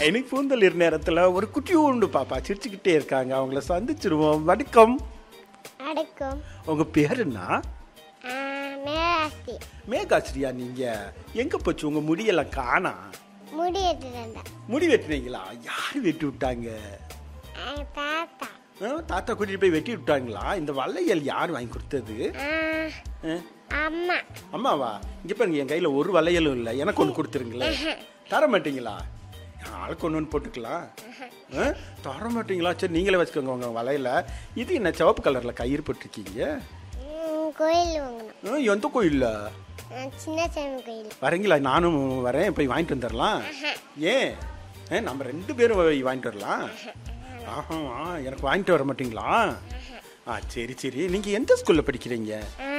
எனக்கு பூந்தளிர் நேரத்துல ஒரு குட்டி உண்டு பாப்பா சிரிச்சுக்கிட்டே இருக்காங்க அவங்கள சந்திச்சிருவோம் வணக்கம் அடக்கம் உங்க பேர் என்ன மேலாஸ்தி மேகாஸ்ரீயா நீங்க எங்க போச்சு உங்க முடியெல்லாம் காணா முடி எடுத்துட்டா முடி வெட்டினீங்களா யார் வெட்டி விட்டாங்க தாத்தா ஆ, தாத்தா கூட்டிட்டு போய் வெட்டி விட்டாங்களா இந்த வளையல் யார் வாங்கி கொடுத்தது ஆ, ஆ, அம்மா அம்மாவா இங்க பாருங்க என் கையில ஒரு வளையலும் இல்லை எனக்கு ஒன்று கொடுத்துருங்களேன் தர மாட்டீங்களா ஆளுக்கு ஒன்று ஒன்று போட்டுக்கலாம் ஆ, தர மாட்டீங்களா சரி நீங்களே வச்சுக்கோங்க உங்க வளையல இது என்ன சிவப்பு கலர்ல கயிறு போட்டிருக்கீங்க ம், கோயில் வாங்கணும் ஆ, எந்த கோயில்ல ஆ, சின்ன சாமி கோயில் வரீங்களா நானும் வரேன் போய் வாங்கிட்டு வந்துடலாம் ஏன் ஏ நம்ம ரெண்டு பேரும் போய் வாங்கிட்டு வரலாம் ஆஹா ஆ, எனக்கு வாங்கிட்டு வர மாட்டீங்களா ஆ சரி சரி நீங்க எந்த ஸ்கூல்ல படிக்கிறீங்க ஆ,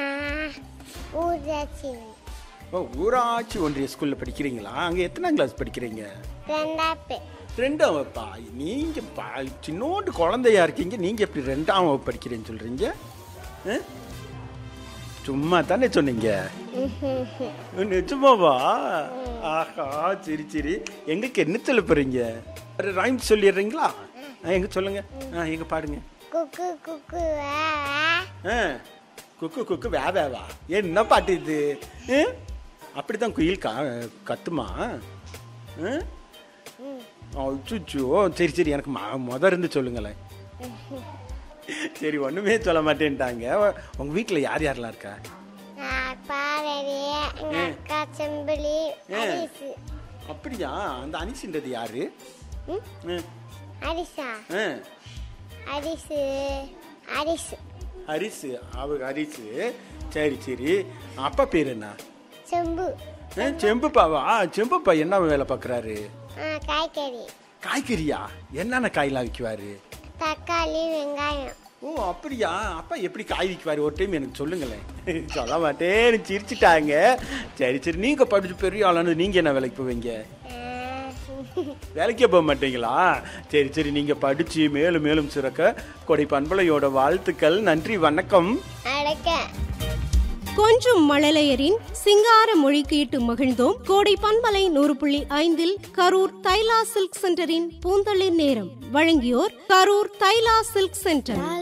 ஊராட்சி ஓ ஊராட்சி ஒன்றிய ஸ்கூல்ல படிக்கிறீங்களா அங்க எத்தனாம் கிளாஸ் படிக்கிறீங்க ரெண்டாப்பு ரெண்டாம் வகுப்பா நீங்க பா சின்னோண்டு குழந்தையா இருக்கீங்க நீங்க எப்படி ரெண்டாம் வகுப்பு படிக்கிறேன்னு சொல்றீங்க ஆ? சும்மா தானே சொன்னீங்க நிஜமாவா ஆஹா சரி சரி எங்களுக்கு என்ன சொல்ல போறீங்க ரைம் சொல்லிடுறீங்களா ஆ, எங்க சொல்லுங்க ஆ, எங்க பாடுங்க குக்கு குக்கு வா வா. ஆ, குக்கு குக்கு வே வேவா என்ன பாட்டு இது ஆ? அப்படிதான் குயில் கா கத்துமா ஆ? அச்சோ சரி சரி எனக்கு ம- முத இருந்து சொல்லுங்களேன் சரி ஒண்ணுமே சொல்ல மாட்டேன்ட்டாங்க உங்க வீட்டுல யார் யாரெல்லாம் இருக்கா நான் பாரதி எங்க அக்கா செம்பிளி அரிசு அப்படியா அந்த அனிசின்றது யாரு ம்? ஆ, அரிசா ஆ, அரிசு அரிசு அரிசு அவ அரிசு சரி சரி அப்பா பேர் என்ன செம்பு ஆ, செம்புப்பாவா செம்புப்பா என்ன வேலை பார்க்குறாரு ஆ, காய்கறி காய்கறியா என்னென்ன காயெல்லாம் விற்குவாரு தக்காளி வெங்காயம் ஓ அப்படியா அப்பா எப்படி காய் விற்குவாரு ஒரு டைம் எனக்கு சொல்லுங்களேன் சொல்ல மாட்டேன்னு சிரிச்சிட்டாங்க சரி சரி நீங்க படிச்சு பெரிய ஆளானது நீங்க என்ன வேலைக்கு போவீங்க ஆ, வேலைக்கே போக மாட்டீங்களா சரி சரி நீங்க படிச்சு மேலும் மேலும் சிறக்க கொடை பண்பலையோட வாழ்த்துக்கள் நன்றி வணக்கம் அடக்க கொஞ்சம் மழலையரின் சிங்கார மொழி கேட்டு மகிழ்ந்தோம் கோடை பண்பலை நூறு புள்ளி ஐந்தில் கரூர் தைலா சில்க் சென்டரின் பூந்தளிர் நேரம் வழங்கியோர் கரூர் தைலா சில்க் சென்டர்